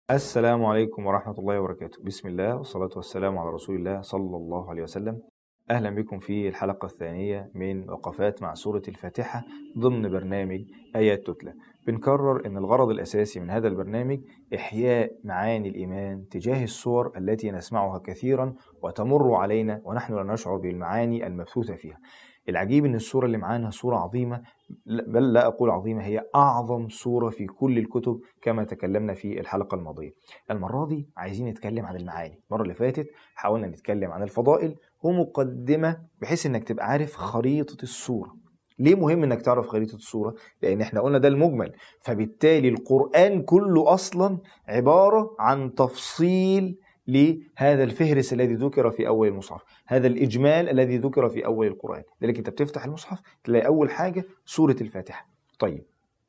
السلام عليكم ورحمة الله وبركاته بسم الله والصلاة والسلام على رسول الله صلى الله عليه وسلم أهلا بكم في الحلقة الثانية من وقفات مع سورة الفاتحة ضمن برنامج آيات تتلى بنكرر أن الغرض الأساسي من هذا البرنامج إحياء معاني الإيمان تجاه الصور التي نسمعها كثيرا وتمر علينا ونحن لا نشعر بالمعاني المبثوثة فيها العجيب ان السورة اللي معانا سورة عظيمة بل لا اقول عظيمة هي اعظم سورة في كل الكتب كما تكلمنا في الحلقة الماضية المرة دي عايزين نتكلم عن المعاني المرة اللي فاتت حاولنا نتكلم عن الفضائل ومقدمة بحيث انك تبقى عارف خريطة السورة ليه مهم انك تعرف خريطة الصورة؟ لان احنا قلنا ده المجمل فبالتالي القرآن كله اصلا عبارة عن تفصيل لهذا الفهرس الذي ذكر في اول المصحف هذا الاجمال الذي ذكر في اول القران لذلك انت بتفتح المصحف تلاقي اول حاجه سوره الفاتحه طيب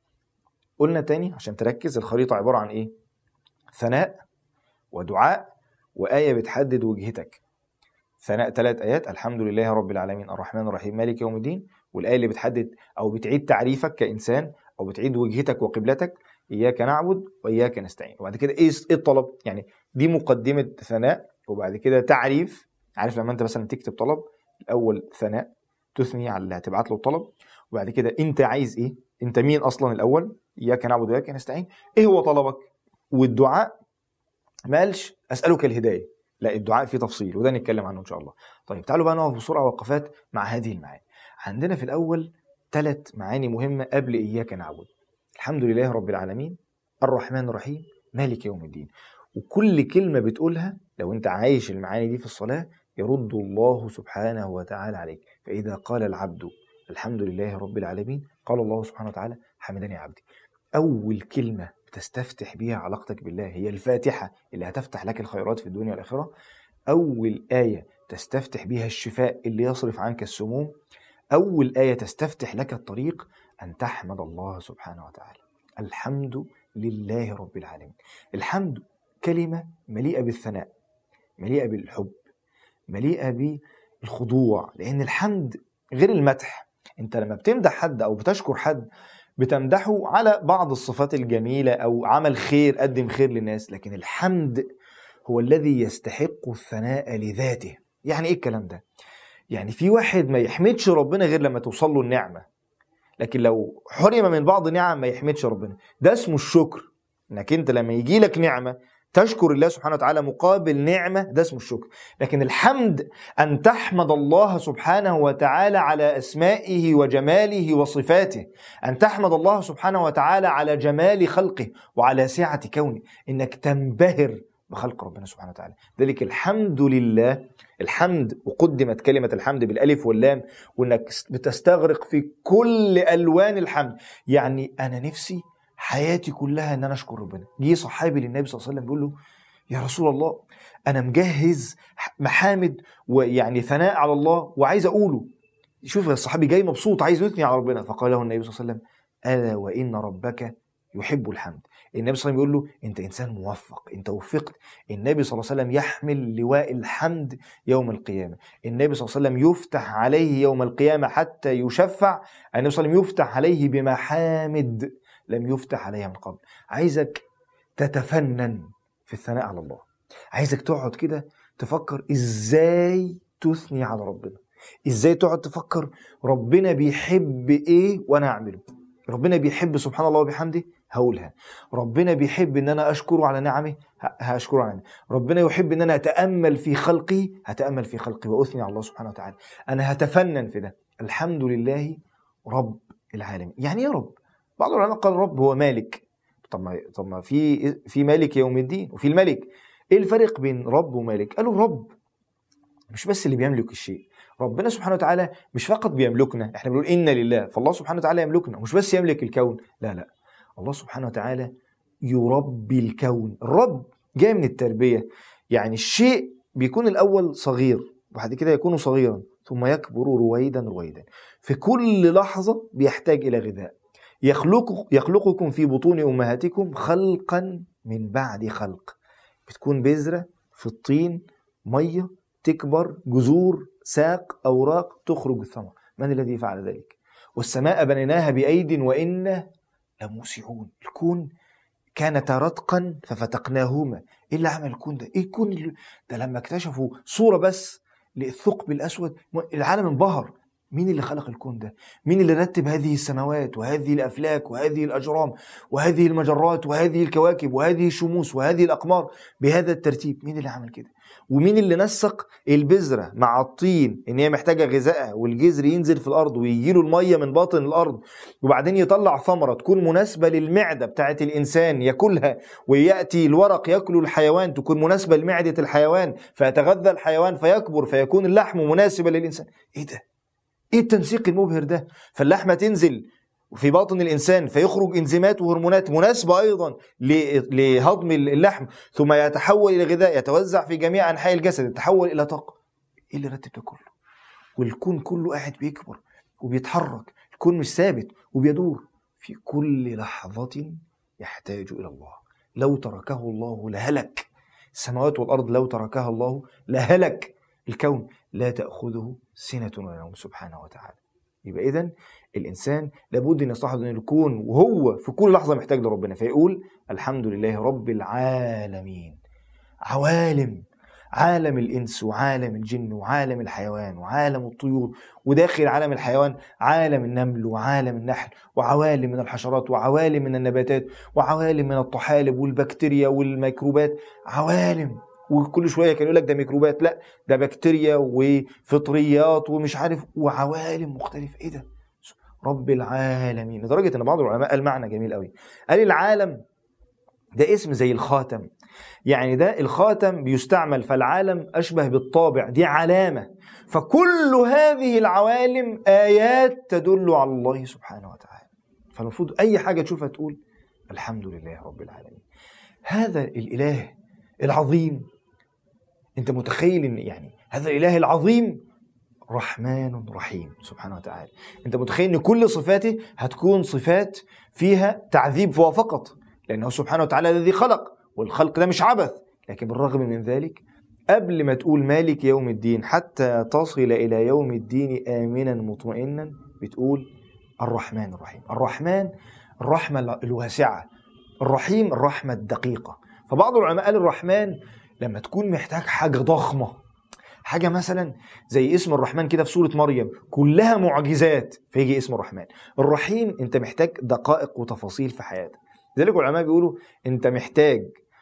قلنا تاني عشان تركز الخريطه عباره عن ايه ثناء ودعاء وايه بتحدد وجهتك ثناء ثلاث ايات الحمد لله رب العالمين الرحمن الرحيم مالك يوم الدين والايه اللي بتحدد او بتعيد تعريفك كانسان او بتعيد وجهتك وقبلتك اياك نعبد واياك نستعين وبعد كده ايه ايه الطلب يعني دي مقدمه ثناء وبعد كده تعريف عارف لما انت مثلا تكتب طلب الاول ثناء تثني على اللي هتبعت له الطلب وبعد كده انت عايز ايه انت مين اصلا الاول اياك نعبد واياك نستعين ايه هو طلبك والدعاء ما قالش اسالك الهدايه لا الدعاء فيه تفصيل وده نتكلم عنه ان شاء الله طيب تعالوا بقى نقف بسرعه وقفات مع هذه المعاني عندنا في الاول ثلاث معاني مهمه قبل اياك نعبد الحمد لله رب العالمين الرحمن الرحيم مالك يوم الدين وكل كلمة بتقولها لو أنت عايش المعاني دي في الصلاة يرد الله سبحانه وتعالى عليك فإذا قال العبد الحمد لله رب العالمين قال الله سبحانه وتعالى حمدني عبدي أول كلمة بتستفتح بيها علاقتك بالله هي الفاتحة اللي هتفتح لك الخيرات في الدنيا والآخرة أول آية تستفتح بها الشفاء اللي يصرف عنك السموم أول آية تستفتح لك الطريق أن تحمد الله سبحانه وتعالى الحمد لله رب العالمين الحمد كلمة مليئة بالثناء مليئة بالحب مليئة بالخضوع لأن الحمد غير المدح أنت لما بتمدح حد أو بتشكر حد بتمدحه على بعض الصفات الجميلة أو عمل خير قدم خير للناس لكن الحمد هو الذي يستحق الثناء لذاته يعني إيه الكلام ده؟ يعني في واحد ما يحمدش ربنا غير لما توصل له النعمة لكن لو حرم من بعض نعم ما يحمدش ربنا ده اسمه الشكر انك انت لما يجي لك نعمه تشكر الله سبحانه وتعالى مقابل نعمة ده اسمه الشكر لكن الحمد أن تحمد الله سبحانه وتعالى على أسمائه وجماله وصفاته أن تحمد الله سبحانه وتعالى على جمال خلقه وعلى سعة كونه إنك تنبهر بخلق ربنا سبحانه وتعالى ذلك الحمد لله الحمد وقدمت كلمة الحمد بالألف واللام وإنك بتستغرق في كل ألوان الحمد يعني أنا نفسي حياتي كلها ان انا اشكر ربنا جه صحابي للنبي صلى الله عليه وسلم بيقول له يا رسول الله انا مجهز محامد ويعني ثناء على الله وعايز اقوله شوف الصحابي جاي مبسوط عايز يثني على ربنا فقال له النبي صلى الله عليه وسلم الا وان ربك يحب الحمد النبي صلى الله عليه وسلم يقول له انت انسان موفق انت وفقت النبي صلى الله عليه وسلم يحمل لواء الحمد يوم القيامه النبي صلى الله عليه وسلم يفتح عليه يوم القيامه حتى يشفع النبي صلى الله عليه وسلم يفتح عليه بمحامد لم يفتح عليها من قبل عايزك تتفنن في الثناء على الله عايزك تقعد كده تفكر ازاي تثني على ربنا ازاي تقعد تفكر ربنا بيحب ايه وانا اعمله ربنا بيحب سبحان الله وبحمده هقولها ربنا بيحب ان انا اشكره على نعمه هاشكره على نعمه ربنا يحب ان انا اتامل في خلقي هتامل في خلقي واثني على الله سبحانه وتعالى انا هتفنن في ده الحمد لله رب العالمين يعني ايه رب بعض العلماء قال رب هو مالك طب ما طب ما في في مالك يوم الدين وفي الملك ايه الفرق بين رب ومالك قالوا رب مش بس اللي بيملك الشيء ربنا سبحانه وتعالى مش فقط بيملكنا احنا بنقول إن لله فالله سبحانه وتعالى يملكنا مش بس يملك الكون لا لا الله سبحانه وتعالى يربي الكون الرب جاي من التربية يعني الشيء بيكون الأول صغير وبعد كده يكون صغيرا ثم يكبر رويدا رويدا في كل لحظة بيحتاج إلى غذاء يخلق يخلقكم في بطون أمهاتكم خلقا من بعد خلق بتكون بذرة في الطين مية تكبر جذور ساق أوراق تخرج الثمر من الذي فعل ذلك والسماء بنيناها بأيد وإنا لموسعون الكون كانتا رتقا ففتقناهما ايه اللي عمل الكون ده ايه الكون اللي ده لما اكتشفوا صوره بس للثقب الاسود العالم انبهر مين اللي خلق الكون ده مين اللي رتب هذه السماوات وهذه الافلاك وهذه الاجرام وهذه المجرات وهذه الكواكب وهذه الشموس وهذه الاقمار بهذا الترتيب مين اللي عمل كده ومين اللي نسق البذره مع الطين ان هي محتاجه غذائها والجذر ينزل في الارض ويجي له الميه من باطن الارض وبعدين يطلع ثمره تكون مناسبه للمعده بتاعه الانسان ياكلها وياتي الورق ياكله الحيوان تكون مناسبه لمعده الحيوان فيتغذى الحيوان فيكبر فيكون اللحم مناسبه للانسان ايه ده ايه التنسيق المبهر ده فاللحمه تنزل في باطن الانسان فيخرج انزيمات وهرمونات مناسبه ايضا لهضم اللحم ثم يتحول الى غذاء يتوزع في جميع انحاء الجسد يتحول الى طاقه ايه اللي رتب ده كله والكون كله قاعد بيكبر وبيتحرك الكون مش ثابت وبيدور في كل لحظه يحتاج الى الله لو تركه الله لهلك السماوات والارض لو تركها الله لهلك الكون لا تاخذه سنه ولا نوم سبحانه وتعالى يبقى اذا الانسان لابد ان يستحضر ان يكون وهو في كل لحظه محتاج لربنا فيقول الحمد لله رب العالمين عوالم عالم الانس وعالم الجن وعالم الحيوان وعالم الطيور وداخل عالم الحيوان عالم النمل وعالم النحل وعوالم من الحشرات وعوالم من النباتات وعوالم من الطحالب والبكتيريا والميكروبات عوالم وكل شويه كان يقول لك ده ميكروبات لا ده بكتيريا وفطريات ومش عارف وعوالم مختلفه ايه ده رب العالمين لدرجه ان بعض العلماء قال معنى جميل قوي قال العالم ده اسم زي الخاتم يعني ده الخاتم بيستعمل فالعالم اشبه بالطابع دي علامه فكل هذه العوالم ايات تدل على الله سبحانه وتعالى فالمفروض اي حاجه تشوفها تقول الحمد لله رب العالمين هذا الاله العظيم انت متخيل ان يعني هذا الاله العظيم رحمن رحيم سبحانه وتعالى انت متخيل ان كل صفاته هتكون صفات فيها تعذيب فهو فقط لانه سبحانه وتعالى الذي خلق والخلق ده مش عبث لكن بالرغم من ذلك قبل ما تقول مالك يوم الدين حتى تصل الى يوم الدين امنا مطمئنا بتقول الرحمن الرحيم الرحمن الرحمه الواسعه الرحيم الرحمه الدقيقه فبعض العلماء قال الرحمن لما تكون محتاج حاجه ضخمه حاجة مثلا زي اسم الرحمن كده في سورة مريم كلها معجزات فيجي اسم الرحمن الرحيم انت محتاج دقائق وتفاصيل في حياتك لذلك العلماء بيقولوا انت محتاج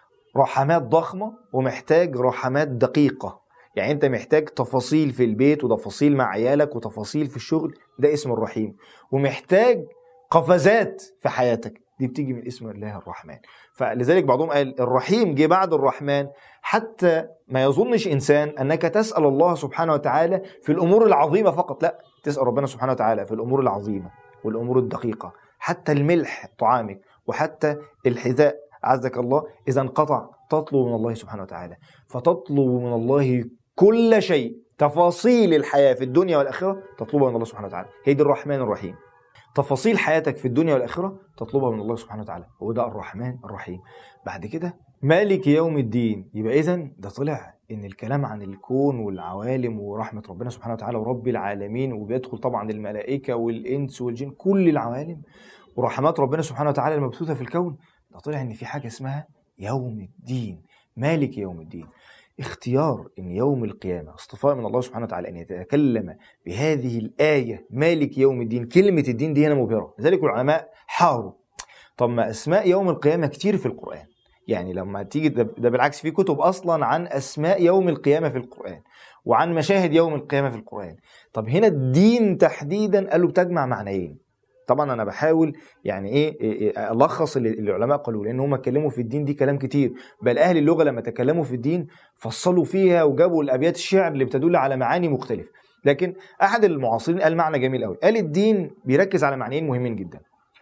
رحمات ضخمة ومحتاج رحمات دقيقة يعني انت محتاج تفاصيل في البيت وتفاصيل مع عيالك وتفاصيل في الشغل ده اسم الرحيم ومحتاج قفزات في حياتك دي بتيجي من اسم الله الرحمن فلذلك بعضهم قال الرحيم جه بعد الرحمن حتى ما يظنش انسان انك تسال الله سبحانه وتعالى في الامور العظيمه فقط لا تسال ربنا سبحانه وتعالى في الامور العظيمه والامور الدقيقه حتى الملح طعامك وحتى الحذاء عزك الله اذا انقطع تطلب من الله سبحانه وتعالى فتطلب من الله كل شيء تفاصيل الحياه في الدنيا والاخره تطلبها من الله سبحانه وتعالى هي دي الرحمن الرحيم تفاصيل حياتك في الدنيا والاخره تطلبها من الله سبحانه وتعالى هو ده الرحمن الرحيم بعد كده مالك يوم الدين يبقى اذا ده طلع ان الكلام عن الكون والعوالم ورحمه ربنا سبحانه وتعالى ورب العالمين وبيدخل طبعا الملائكه والانس والجن كل العوالم ورحمات ربنا سبحانه وتعالى المبثوثه في الكون ده طلع ان في حاجه اسمها يوم الدين مالك يوم الدين اختيار ان يوم القيامه اصطفاء من الله سبحانه وتعالى ان يتكلم بهذه الايه مالك يوم الدين كلمه الدين دي هنا مبهره لذلك العلماء حاروا طب ما اسماء يوم القيامه كتير في القران يعني لما تيجي ده بالعكس في كتب اصلا عن اسماء يوم القيامه في القران وعن مشاهد يوم القيامه في القران طب هنا الدين تحديدا قالوا بتجمع معنيين طبعا انا بحاول يعني ايه, إيه, إيه الخص اللي العلماء قالوا لان هم اتكلموا في الدين دي كلام كتير بل اهل اللغه لما تكلموا في الدين فصلوا فيها وجابوا الابيات الشعر اللي بتدل على معاني مختلفه لكن احد المعاصرين قال معنى جميل قوي قال الدين بيركز على معنيين مهمين جدا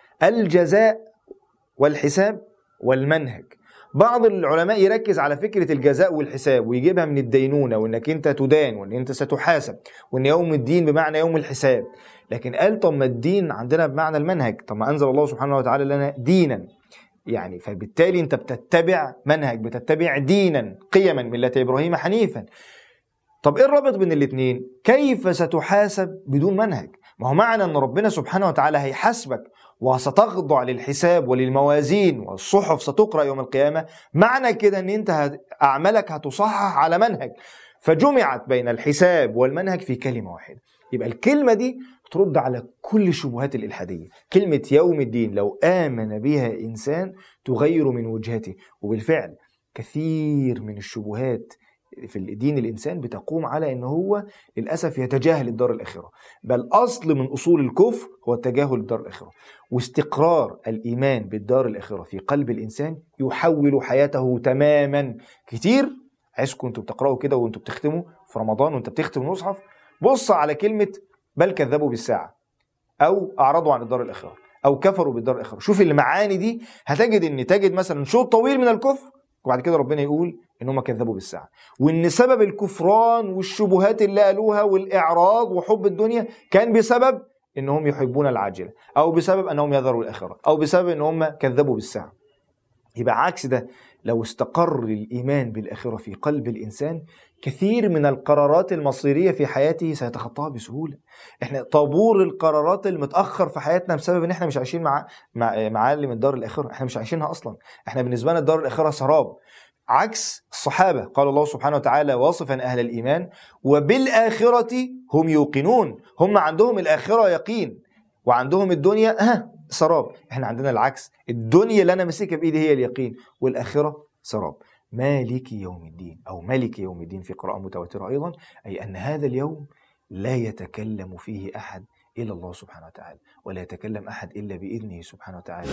الجزاء والحساب والمنهج بعض العلماء يركز على فكرة الجزاء والحساب ويجيبها من الدينونة وانك انت تدان وان انت ستحاسب وان يوم الدين بمعنى يوم الحساب لكن قال طب ما الدين عندنا بمعنى المنهج طب ما انزل الله سبحانه وتعالى لنا دينا يعني فبالتالي انت بتتبع منهج بتتبع دينا قيما مله ابراهيم حنيفا طب ايه الرابط بين الاثنين كيف ستحاسب بدون منهج ما هو معنى ان ربنا سبحانه وتعالى هيحاسبك وستخضع للحساب وللموازين والصحف ستقرا يوم القيامه معنى كده ان انت اعمالك هتصحح على منهج فجمعت بين الحساب والمنهج في كلمه واحده يبقى الكلمه دي ترد على كل الشبهات الالحاديه كلمه يوم الدين لو امن بها انسان تغير من وجهته وبالفعل كثير من الشبهات في الدين الانسان بتقوم على ان هو للاسف يتجاهل الدار الاخره بل اصل من اصول الكفر هو التجاهل الدار الاخره واستقرار الايمان بالدار الاخره في قلب الانسان يحول حياته تماما كتير عايزكم انتوا بتقراوا كده وانتوا بتختموا في رمضان وانت بتختم المصحف بص على كلمه بل كذبوا بالساعه او اعرضوا عن الدار الاخره او كفروا بالدار الاخره شوف المعاني دي هتجد ان تجد مثلا شوط طويل من الكفر وبعد كده ربنا يقول ان هم كذبوا بالساعه وان سبب الكفران والشبهات اللي قالوها والاعراض وحب الدنيا كان بسبب انهم يحبون العاجله او بسبب انهم يذروا الاخره او بسبب ان هم كذبوا بالساعه يبقى عكس ده لو استقر الايمان بالاخره في قلب الانسان كثير من القرارات المصيريه في حياته سيتخطاها بسهوله احنا طابور القرارات المتاخر في حياتنا بسبب ان احنا مش عايشين مع مع معالم الدار الاخره احنا مش عايشينها اصلا احنا بالنسبه لنا الدار الاخره سراب عكس الصحابه قال الله سبحانه وتعالى واصفا اهل الايمان وبالاخره هم يوقنون هم عندهم الاخره يقين وعندهم الدنيا ها سراب احنا عندنا العكس الدنيا اللي انا ماسكها بايدي هي اليقين والاخره سراب مالك يوم الدين او ملك يوم الدين في قراءه متواتره ايضا اي ان هذا اليوم لا يتكلم فيه احد الا الله سبحانه وتعالى ولا يتكلم احد الا باذنه سبحانه وتعالى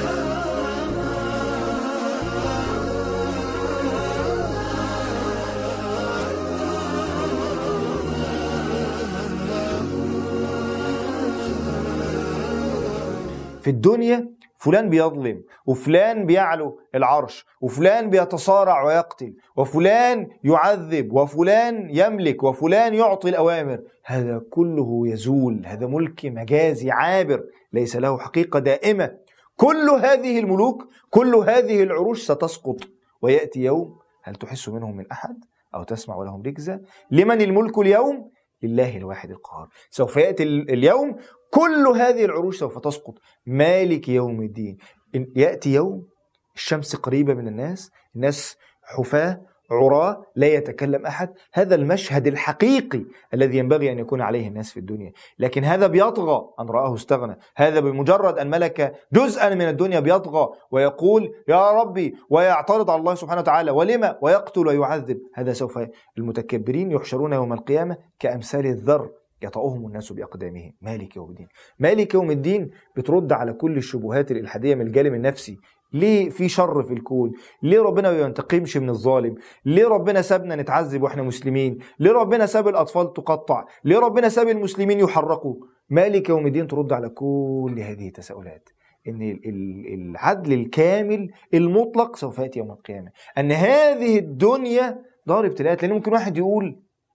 في الدنيا فلان بيظلم وفلان بيعلو العرش وفلان بيتصارع ويقتل وفلان يعذب وفلان يملك وفلان يعطي الأوامر هذا كله يزول هذا ملك مجازي عابر ليس له حقيقة دائمة كل هذه الملوك كل هذه العروش ستسقط ويأتي يوم هل تحس منهم من أحد أو تسمع لهم ركزة لمن الملك اليوم لله الواحد القهار سوف يأتي اليوم كل هذه العروش سوف تسقط مالك يوم الدين يأتي يوم الشمس قريبة من الناس الناس حفاة عراة لا يتكلم أحد هذا المشهد الحقيقي الذي ينبغي أن يكون عليه الناس في الدنيا لكن هذا بيطغى أن رآه استغنى هذا بمجرد أن ملك جزءا من الدنيا بيطغى ويقول يا ربي ويعترض على الله سبحانه وتعالى ولما ويقتل ويعذب هذا سوف المتكبرين يحشرون يوم القيامة كأمثال الذر يطأهم الناس بأقدامهم مالك يوم الدين مالك يوم الدين بترد على كل الشبهات الإلحادية من الجانب النفسي ليه في شر في الكون ليه ربنا ما ينتقمش من الظالم ليه ربنا سابنا نتعذب واحنا مسلمين ليه ربنا ساب الاطفال تقطع ليه ربنا ساب المسلمين يحرقوا مالك يوم الدين ترد على كل هذه التساؤلات ان العدل الكامل المطلق سوف ياتي يوم القيامه ان هذه الدنيا دار ابتلاءات لان ممكن واحد يقول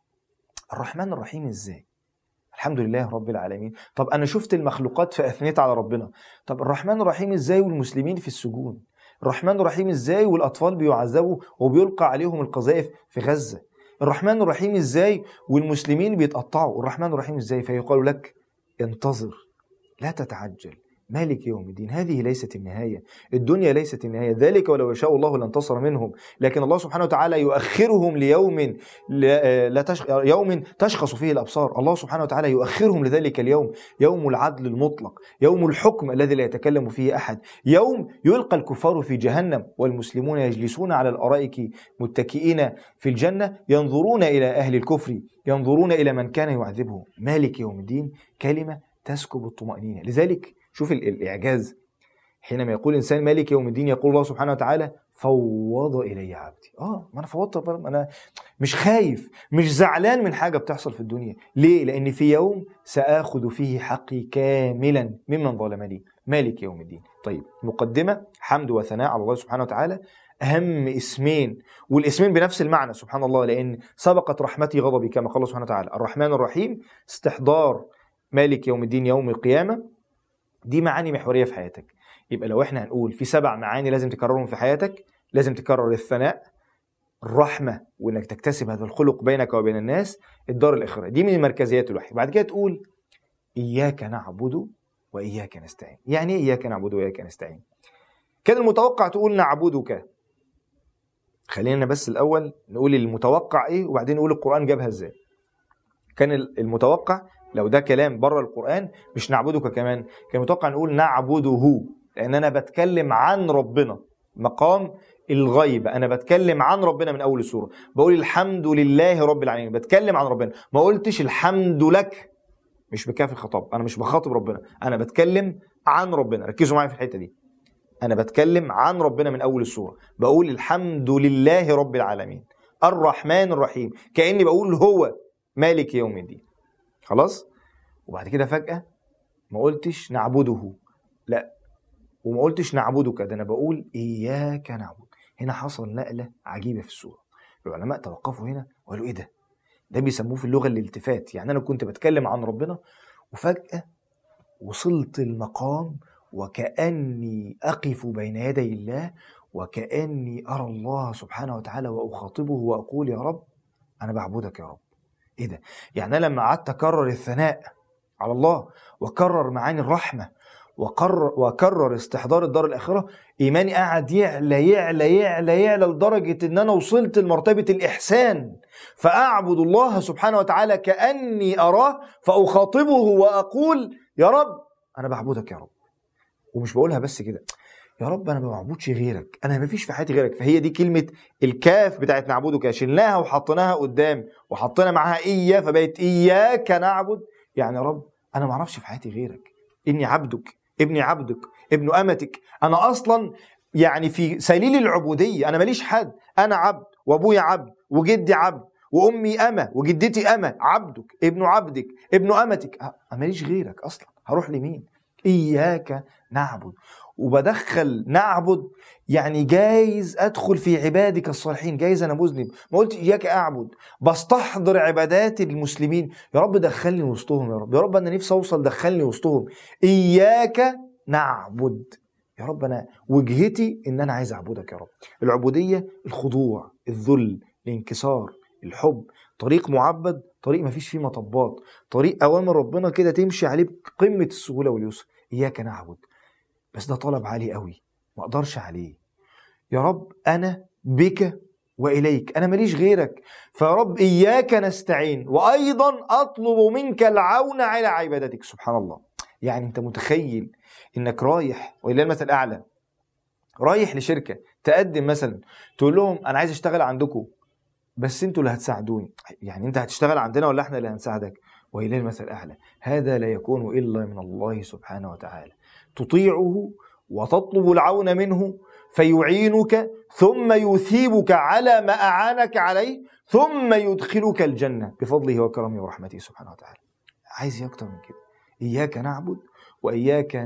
الرحمن الرحيم ازاي الحمد لله رب العالمين طب انا شفت المخلوقات فاثنيت على ربنا طب الرحمن الرحيم ازاي والمسلمين في السجون الرحمن الرحيم ازاي والاطفال بيعذبوا وبيلقى عليهم القذائف في غزه الرحمن الرحيم ازاي والمسلمين بيتقطعوا الرحمن الرحيم ازاي فيقال لك انتظر لا تتعجل مالك يوم الدين هذه ليست النهاية الدنيا ليست النهاية ذلك ولو يشاء الله لانتصر منهم لكن الله سبحانه وتعالى يؤخرهم ليوم لا تشخ... يوم تشخص فيه الأبصار الله سبحانه وتعالى يؤخرهم لذلك اليوم يوم العدل المطلق يوم الحكم الذي لا يتكلم فيه أحد يوم يلقى الكفار في جهنم والمسلمون يجلسون على الأرائك متكئين في الجنة ينظرون إلى أهل الكفر ينظرون إلى من كان يعذبه مالك يوم الدين كلمة تسكب الطمأنينة لذلك شوف الإعجاز حينما يقول الإنسان مالك يوم الدين يقول الله سبحانه وتعالى فوض إلي عبدي آه ما أنا فوضت أنا مش خايف مش زعلان من حاجة بتحصل في الدنيا ليه؟ لأن في يوم سآخذ فيه حقي كاملا ممن ظلمني مالك يوم الدين طيب مقدمة حمد وثناء على الله سبحانه وتعالى أهم اسمين والاسمين بنفس المعنى سبحان الله لأن سبقت رحمتي غضبي كما قال الله سبحانه وتعالى الرحمن الرحيم استحضار مالك يوم الدين يوم القيامة دي معاني محوريه في حياتك يبقى لو احنا هنقول في سبع معاني لازم تكررهم في حياتك لازم تكرر الثناء الرحمه وانك تكتسب هذا الخلق بينك وبين الناس الدار الاخره دي من مركزيات الوحي بعد كده تقول اياك نعبد واياك نستعين يعني ايه اياك نعبد واياك نستعين كان المتوقع تقول نعبدك خلينا بس الاول نقول المتوقع ايه وبعدين نقول القران جابها ازاي كان المتوقع لو ده كلام بره القران مش نعبدك كمان كان متوقع نقول نعبده لان انا بتكلم عن ربنا مقام الغيب انا بتكلم عن ربنا من اول السوره بقول الحمد لله رب العالمين بتكلم عن ربنا ما قلتش الحمد لك مش بكافي الخطاب انا مش بخاطب ربنا انا بتكلم عن ربنا ركزوا معايا في الحته دي انا بتكلم عن ربنا من اول السوره بقول الحمد لله رب العالمين الرحمن الرحيم كاني بقول هو مالك يوم الدين خلاص وبعد كده فجاه ما قلتش نعبده لا وما قلتش نعبدك ده انا بقول اياك نعبد هنا حصل نقله عجيبه في السوره العلماء توقفوا هنا وقالوا ايه ده ده بيسموه في اللغه الالتفات يعني انا كنت بتكلم عن ربنا وفجاه وصلت المقام وكاني اقف بين يدي الله وكاني ارى الله سبحانه وتعالى واخاطبه واقول يا رب انا بعبدك يا رب ايه ده يعني انا لما قعدت اكرر الثناء على الله واكرر معاني الرحمه وقرر وكرر استحضار الدار الاخره ايماني قعد يعلى يعلى يعلى يعلى لدرجه ان انا وصلت لمرتبه الاحسان فاعبد الله سبحانه وتعالى كاني اراه فاخاطبه واقول يا رب انا بعبدك يا رب ومش بقولها بس كده يا رب انا ما بعبدش غيرك انا ما فيش في حياتي غيرك فهي دي كلمه الكاف بتاعت نعبدك شلناها وحطيناها قدام وحطينا معاها اياه فبقت اياك نعبد يعني يا رب انا ما اعرفش في حياتي غيرك اني عبدك ابني عبدك ابن امتك انا اصلا يعني في سليل العبوديه انا ماليش حد انا عبد وابويا عبد وجدي عبد وامي اما وجدتي اما عبدك ابن عبدك ابن امتك أه ماليش غيرك اصلا هروح لمين اياك نعبد وبدخل نعبد يعني جايز ادخل في عبادك الصالحين جايز انا مذنب ما قلت اياك اعبد بستحضر عبادات المسلمين يا رب دخلني وسطهم يا رب يا رب انا نفسي اوصل دخلني وسطهم اياك نعبد يا رب انا وجهتي ان انا عايز اعبدك يا رب العبوديه الخضوع الذل الانكسار الحب طريق معبد طريق ما فيش فيه مطبات طريق اوامر ربنا كده تمشي عليه بقمه السهوله واليسر اياك نعبد بس ده طلب عالي قوي ما اقدرش عليه يا رب انا بك واليك انا ماليش غيرك فيا رب اياك نستعين وايضا اطلب منك العون على عبادتك سبحان الله يعني انت متخيل انك رايح ولله المثل الاعلى رايح لشركه تقدم مثلا تقول لهم انا عايز اشتغل عندكم بس انتوا اللي هتساعدوني يعني انت هتشتغل عندنا ولا احنا اللي هنساعدك واليه المثل الاعلى هذا لا يكون الا من الله سبحانه وتعالى تطيعه وتطلب العون منه فيعينك ثم يثيبك على ما اعانك عليه ثم يدخلك الجنه بفضله وكرمه ورحمته سبحانه وتعالى عايز ايه اكتر من كده اياك نعبد واياك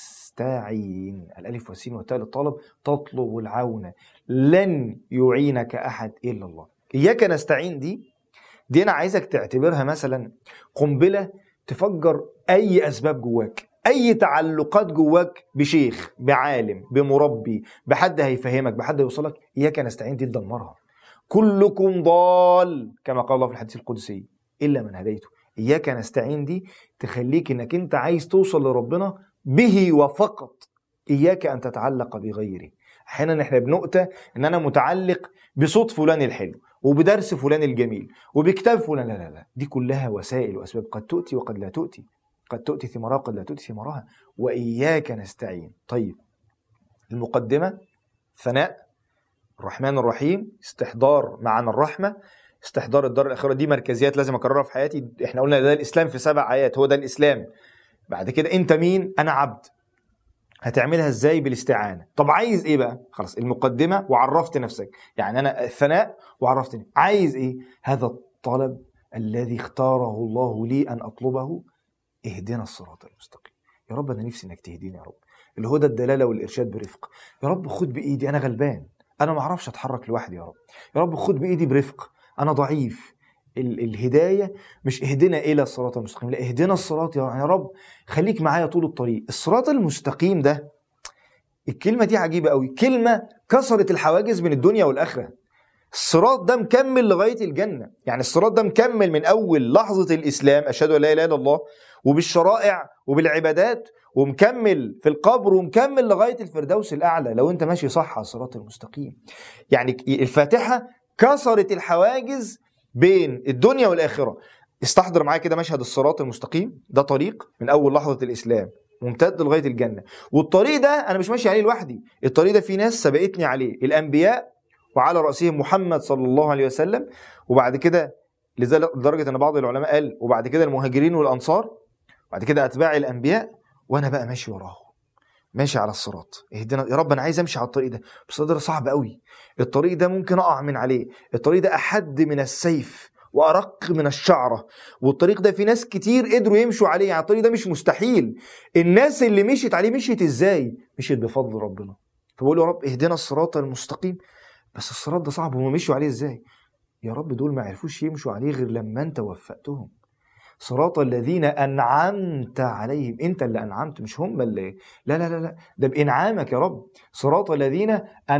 نستعين الالف والسين والتاء للطلب تطلب العون لن يعينك احد الا الله اياك نستعين دي دي انا عايزك تعتبرها مثلا قنبله تفجر اي اسباب جواك اي تعلقات جواك بشيخ بعالم بمربي بحد هيفهمك بحد هيوصلك اياك نستعين دي تدمرها كلكم ضال كما قال الله في الحديث القدسي الا من هديته اياك نستعين دي تخليك انك انت عايز توصل لربنا به وفقط اياك ان تتعلق بغيره احيانا احنا بنؤتى ان انا متعلق بصوت فلان الحلو وبدرس فلان الجميل وبكتاب فلان لا لا لا دي كلها وسائل واسباب قد تؤتي وقد لا تؤتي قد تؤتي ثمارها قد لا تؤتي ثمارها واياك نستعين طيب المقدمه ثناء الرحمن الرحيم استحضار معنى الرحمه استحضار الدار الاخره دي مركزيات لازم اكررها في حياتي احنا قلنا ده الاسلام في سبع ايات هو ده الاسلام بعد كده انت مين انا عبد هتعملها ازاي بالاستعانه طب عايز ايه بقى خلاص المقدمه وعرفت نفسك يعني انا الثناء وعرفتني عايز ايه هذا الطلب الذي اختاره الله لي ان اطلبه اهدنا الصراط المستقيم يا رب انا نفسي انك تهديني يا رب الهدى الدلاله والارشاد برفق يا رب خد بايدي انا غلبان انا ما اعرفش اتحرك لوحدي يا رب يا رب خد بايدي برفق انا ضعيف ال- الهدايه مش اهدنا الى الصراط المستقيم لا اهدنا الصراط يا يا رب خليك معايا طول الطريق الصراط المستقيم ده الكلمه دي عجيبه قوي كلمه كسرت الحواجز بين الدنيا والاخره الصراط ده مكمل لغايه الجنه يعني الصراط ده مكمل من اول لحظه الاسلام اشهد ان لا اله الا الله وبالشرائع وبالعبادات ومكمل في القبر ومكمل لغايه الفردوس الاعلى لو انت ماشي صح على الصراط المستقيم يعني الفاتحه كسرت الحواجز بين الدنيا والاخره استحضر معايا كده مشهد الصراط المستقيم ده طريق من اول لحظه الاسلام ممتد لغايه الجنه والطريق ده انا مش ماشي عليه لوحدي الطريق ده في ناس سبقتني عليه الانبياء وعلى راسهم محمد صلى الله عليه وسلم وبعد كده لدرجه ان بعض العلماء قال وبعد كده المهاجرين والانصار بعد كده اتباع الانبياء وانا بقى ماشي وراهم ماشي على الصراط اهدنا يا رب انا عايز امشي على الطريق ده بس ده صعب قوي الطريق ده ممكن اقع من عليه الطريق ده احد من السيف وارق من الشعره والطريق ده في ناس كتير قدروا يمشوا عليه يعني الطريق ده مش مستحيل الناس اللي مشيت عليه مشيت ازاي مشيت بفضل ربنا فبقول يا رب اهدنا الصراط المستقيم بس الصراط ده صعب هم مشوا عليه ازاي يا رب دول ما عرفوش يمشوا عليه غير لما انت وفقتهم صراط الذين انعمت عليهم انت اللي انعمت مش هم اللي لا لا لا لا ده بانعامك يا رب صراط الذين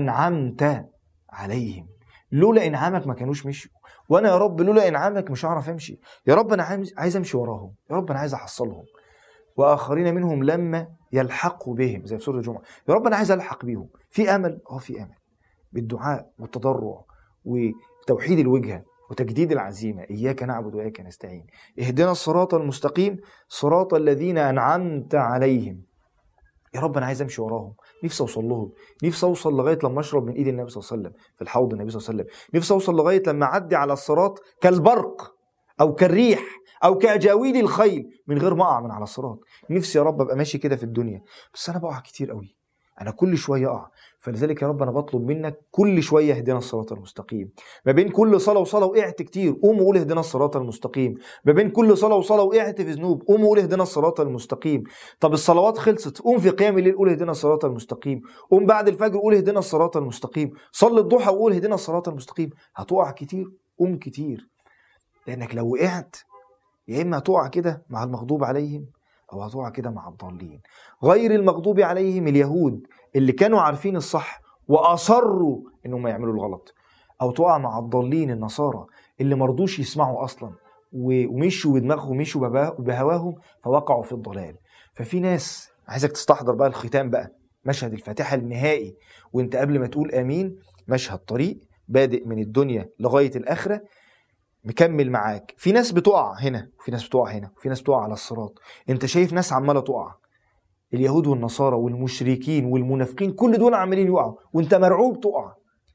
انعمت عليهم لولا انعامك ما كانوش مشوا وانا يا رب لولا انعامك مش هعرف امشي يا رب انا عايز امشي وراهم يا رب انا عايز احصلهم واخرين منهم لما يلحقوا بهم زي في سوره الجمعه يا رب انا عايز الحق بيهم في امل اه في امل بالدعاء والتضرع وتوحيد الوجهه وتجديد العزيمة إياك نعبد وإياك نستعين اهدنا الصراط المستقيم صراط الذين أنعمت عليهم يا رب أنا عايز أمشي وراهم نفسي أوصل لهم نفسي أوصل لغاية لما أشرب من إيد النبي صلى الله عليه وسلم في الحوض النبي صلى الله عليه وسلم نفسي أوصل لغاية لما أعدي على الصراط كالبرق أو كالريح أو كأجاويل الخيل من غير ما أقع من على الصراط نفسي يا رب أبقى ماشي كده في الدنيا بس أنا بقع كتير قوي انا كل شويه اقع فلذلك يا رب انا بطلب منك كل شويه اهدنا الصراط المستقيم ما بين كل صلاه وصلاه وقعت كتير قوم وقول اهدنا الصراط المستقيم ما بين كل صلاه وصلاه وقعت في ذنوب قوم وقول اهدنا الصراط المستقيم طب الصلوات خلصت قوم في قيام الليل قول اهدنا الصراط المستقيم قوم بعد الفجر قول اهدنا الصراط المستقيم صلي الضحى وقول اهدنا الصراط المستقيم هتقع كتير قوم كتير لانك لو وقعت يا اما هتقع كده مع المغضوب عليهم او هتقع كده مع الضالين غير المغضوب عليهم اليهود اللي كانوا عارفين الصح واصروا انهم يعملوا الغلط او تقع مع الضالين النصارى اللي مرضوش يسمعوا اصلا ومشوا بدماغهم مشوا بهواهم فوقعوا في الضلال ففي ناس عايزك تستحضر بقى الختام بقى مشهد الفاتحه النهائي وانت قبل ما تقول امين مشهد طريق بادئ من الدنيا لغايه الاخره مكمل معاك في ناس بتقع هنا وفي ناس بتقع هنا وفي ناس بتقع على الصراط انت شايف ناس عماله تقع اليهود والنصارى والمشركين والمنافقين كل دول عمالين يقعوا وانت مرعوب تقع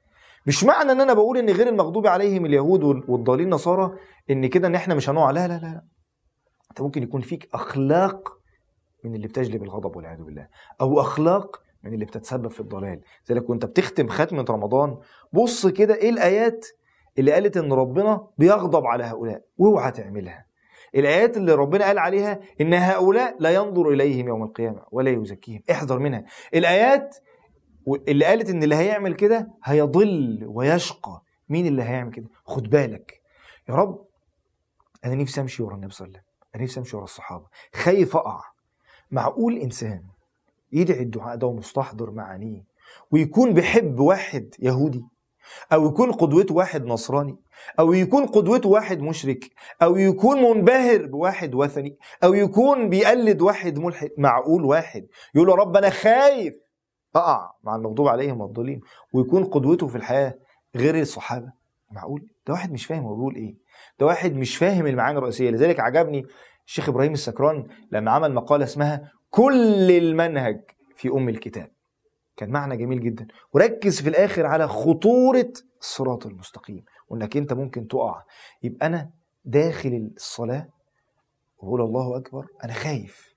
مش معنى ان انا بقول ان غير المغضوب عليهم اليهود والضالين النصارى ان كده ان احنا مش هنقع لا لا لا انت ممكن يكون فيك اخلاق من اللي بتجلب الغضب والعياذ بالله او اخلاق من اللي بتتسبب في الضلال لك وانت بتختم ختمه رمضان بص كده ايه الايات اللي قالت ان ربنا بيغضب على هؤلاء واوعى تعملها الايات اللي ربنا قال عليها ان هؤلاء لا ينظر اليهم يوم القيامه ولا يزكيهم احذر منها الايات اللي قالت ان اللي هيعمل كده هيضل ويشقى مين اللي هيعمل كده خد بالك يا رب انا نفسي امشي ورا النبي صلى الله عليه وسلم انا نفسي امشي ورا الصحابه خايف اقع معقول انسان يدعي الدعاء ده ومستحضر معانيه ويكون بيحب واحد يهودي او يكون قدوته واحد نصراني او يكون قدوته واحد مشرك او يكون منبهر بواحد وثني او يكون بيقلد واحد ملحد معقول واحد يقول يا رب انا خايف اقع مع المغضوب عليهم والضالين ويكون قدوته في الحياه غير الصحابه معقول ده واحد مش فاهم هو بيقول ايه ده واحد مش فاهم المعاني الرئيسيه لذلك عجبني الشيخ ابراهيم السكران لما عمل مقاله اسمها كل المنهج في ام الكتاب كان معنى جميل جدا وركز في الاخر على خطوره الصراط المستقيم وانك انت ممكن تقع يبقى انا داخل الصلاه واقول الله اكبر انا خايف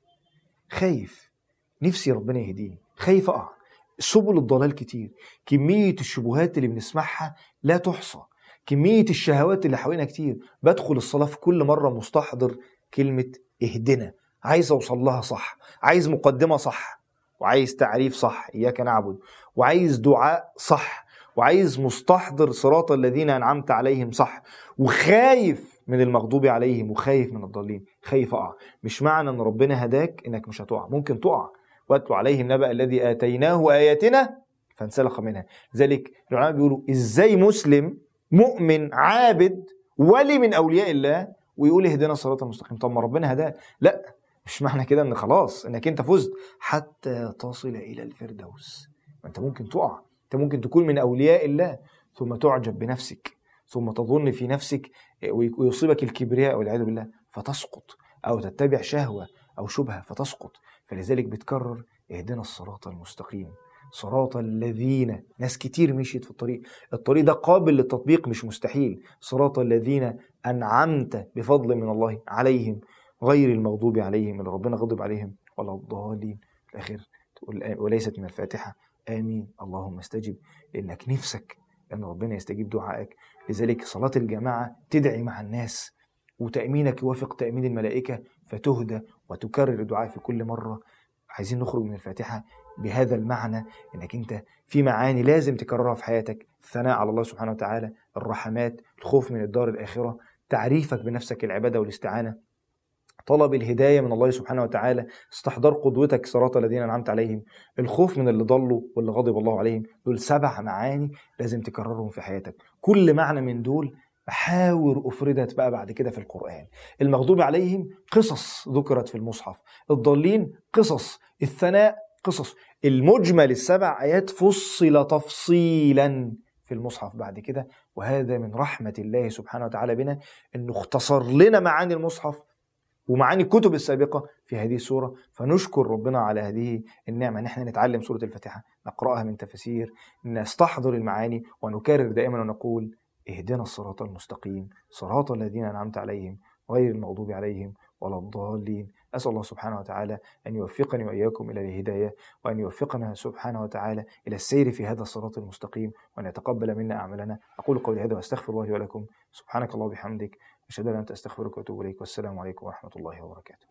خايف نفسي ربنا يهديني خايف اقع سبل الضلال كتير كميه الشبهات اللي بنسمعها لا تحصى كميه الشهوات اللي حوالينا كتير بدخل الصلاه في كل مره مستحضر كلمه اهدنا عايز اوصل لها صح عايز مقدمه صح وعايز تعريف صح اياك نعبد وعايز دعاء صح وعايز مستحضر صراط الذين انعمت عليهم صح وخايف من المغضوب عليهم وخايف من الضالين خايف اقع مش معنى ان ربنا هداك انك مش هتقع ممكن تقع واتلو عليهم نبأ الذي اتيناه اياتنا فانسلخ منها لذلك العلماء بيقولوا ازاي مسلم مؤمن عابد ولي من اولياء الله ويقول اهدنا الصراط المستقيم طب ما ربنا هداه لا مش معنى كده ان خلاص انك انت فزت حتى تصل الى الفردوس ما انت ممكن تقع انت ممكن تكون من اولياء الله ثم تعجب بنفسك ثم تظن في نفسك ويصيبك الكبرياء والعياذ بالله فتسقط او تتبع شهوه او شبهه فتسقط فلذلك بتكرر اهدنا الصراط المستقيم صراط الذين ناس كتير مشيت في الطريق الطريق ده قابل للتطبيق مش مستحيل صراط الذين أنعمت بفضل من الله عليهم غير المغضوب عليهم اللي ربنا غضب عليهم ولا الضالين في الآخر تقول وليست من الفاتحة آمين اللهم استجب لأنك نفسك أن ربنا يستجيب دعائك لذلك صلاة الجماعة تدعي مع الناس وتأمينك يوافق تأمين الملائكة فتهدى وتكرر الدعاء في كل مرة عايزين نخرج من الفاتحة بهذا المعنى انك انت في معاني لازم تكررها في حياتك الثناء على الله سبحانه وتعالى الرحمات الخوف من الدار الآخرة تعريفك بنفسك العبادة والاستعانة طلب الهداية من الله سبحانه وتعالى استحضار قدوتك صراط الذين أنعمت عليهم الخوف من اللي ضلوا واللي غضب الله عليهم دول سبع معاني لازم تكررهم في حياتك كل معنى من دول محاور أفردت بقى بعد كده في القرآن المغضوب عليهم قصص ذكرت في المصحف الضالين قصص الثناء قصص المجمل السبع آيات فصل تفصيلا في المصحف بعد كده وهذا من رحمة الله سبحانه وتعالى بنا أنه اختصر لنا معاني المصحف ومعاني الكتب السابقة في هذه السورة فنشكر ربنا على هذه النعمة أن احنا نتعلم سورة الفاتحة نقرأها من تفاسير نستحضر المعاني ونكرر دائما ونقول اهدنا الصراط المستقيم صراط الذين أنعمت عليهم غير المغضوب عليهم ولا الضالين أسأل الله سبحانه وتعالى أن يوفقني وإياكم إلى الهداية وأن يوفقنا سبحانه وتعالى إلى السير في هذا الصراط المستقيم وأن يتقبل منا أعمالنا أقول قولي هذا وأستغفر الله ولكم سبحانك الله وبحمدك أشهد أن لا إله إلا أنت أستغفرك وأتوب إليك والسلام عليكم ورحمة الله وبركاته